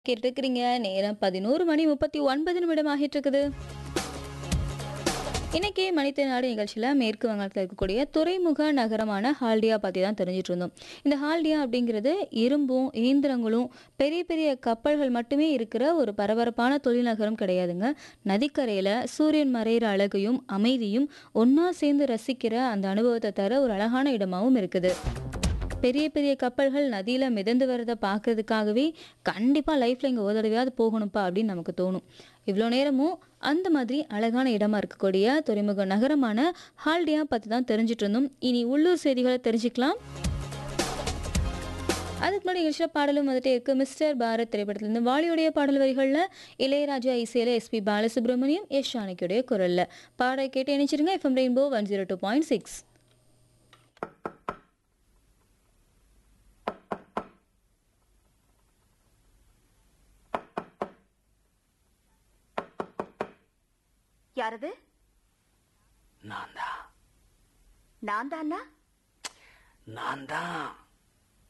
கேட்டுருக்கிறீங்க நேரம் பதினோரு மணி முப்பத்தி ஒன்பது நிமிடம் ஆகிட்டு இருக்குது இன்னைக்கு மனித நாடு நிகழ்ச்சியில் மேற்கு வங்காளத்தில் இருக்கக்கூடிய துறைமுக நகரமான ஹால்டியா பற்றி தான் தெரிஞ்சிட்டு இருந்தோம் இந்த ஹால்டியா அப்படிங்கிறது இரும்பும் இயந்திரங்களும் பெரிய பெரிய கப்பல்கள் மட்டுமே இருக்கிற ஒரு பரபரப்பான தொழில் நகரம் கிடையாதுங்க நதிக்கரையில் சூரியன் மறையிற அழகையும் அமைதியும் ஒன்றா சேர்ந்து ரசிக்கிற அந்த அனுபவத்தை தர ஒரு அழகான இடமாவும் இருக்குது பெரிய பெரிய கப்பல்கள் நதியில் மிதந்து வரதை பார்க்கறதுக்காகவே கண்டிப்பாக லைஃப்பில் இங்கே ஒரு தடவையாவது போகணும்ப்பா அப்படின்னு நமக்கு தோணும் இவ்வளோ நேரமும் அந்த மாதிரி அழகான இடமா இருக்கக்கூடிய துறைமுக நகரமான ஹால்டியா பற்றி தான் தெரிஞ்சிட்டு இருந்தோம் இனி உள்ளூர் செய்திகளை தெரிஞ்சுக்கலாம் அதுக்கு முன்னாடி நிகழ்ச்சியில் பாடலும் வந்துட்டே இருக்கு மிஸ்டர் பாரத் திரைப்படத்திலிருந்து வாலியுடைய பாடல் வரிகளில் இளையராஜா இசையில் எஸ்பி பாலசுப்ரமணியம் எஸ் ஜானகியுடைய குரலில் பாடலை கேட்டு இணைச்சிருங்க FM rainbow one zero two point six யாரது நான் தான் நான் தானா நான் தான்